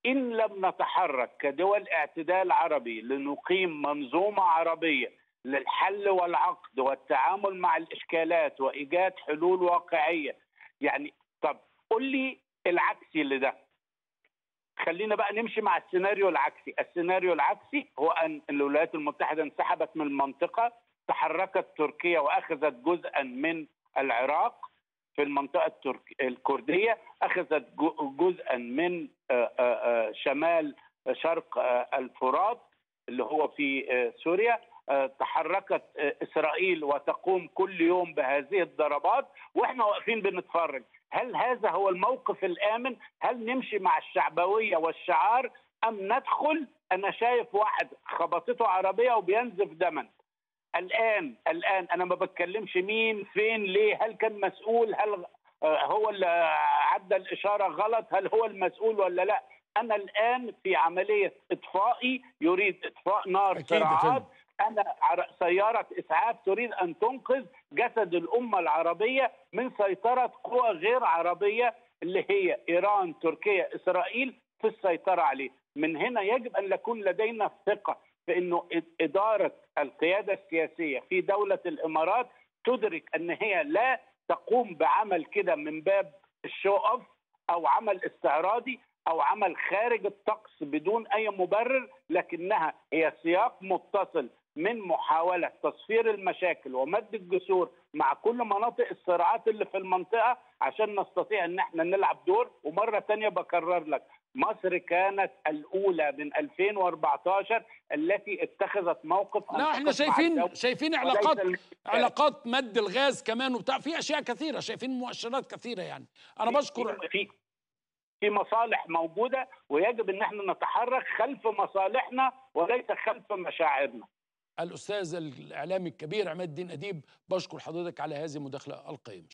ان لم نتحرك كدول اعتدال عربي لنقيم منظومه عربيه للحل والعقد والتعامل مع الاشكالات وايجاد حلول واقعيه يعني طب قول لي العكسي لده خلينا بقى نمشي مع السيناريو العكسي السيناريو العكسي هو ان الولايات المتحده انسحبت من المنطقه تحركت تركيا واخذت جزءا من العراق في المنطقه الترك... الكرديه اخذت جزءا من شمال شرق الفرات اللي هو في سوريا تحركت اسرائيل وتقوم كل يوم بهذه الضربات واحنا واقفين بنتفرج هل هذا هو الموقف الامن هل نمشي مع الشعبويه والشعار ام ندخل انا شايف واحد خبطته عربيه وبينزف دما الان الان انا ما بتكلمش مين فين ليه هل كان مسؤول هل هو اللي عدى الاشاره غلط هل هو المسؤول ولا لا انا الان في عمليه اطفائي يريد اطفاء نار صراعات انا سياره اسعاف تريد ان تنقذ جسد الامه العربيه من سيطره قوى غير عربيه اللي هي ايران تركيا اسرائيل في السيطره عليه من هنا يجب ان يكون لدينا ثقه في انه اداره القياده السياسيه في دوله الامارات تدرك ان هي لا تقوم بعمل كده من باب الشو اوف او عمل استعراضي او عمل خارج الطقس بدون اي مبرر لكنها هي سياق متصل من محاوله تصفير المشاكل ومد الجسور مع كل مناطق الصراعات اللي في المنطقه عشان نستطيع ان احنا نلعب دور ومره ثانيه بكرر لك مصر كانت الاولى من 2014 التي اتخذت موقف لا احنا شايفين شايفين علاقات علاقات مد الغاز كمان وبتاع في اشياء كثيره شايفين مؤشرات كثيره يعني انا بشكر في في مصالح موجوده ويجب ان احنا نتحرك خلف مصالحنا وليس خلف مشاعرنا الاستاذ الاعلامي الكبير عماد الدين اديب بشكر حضرتك على هذه المداخله القيمه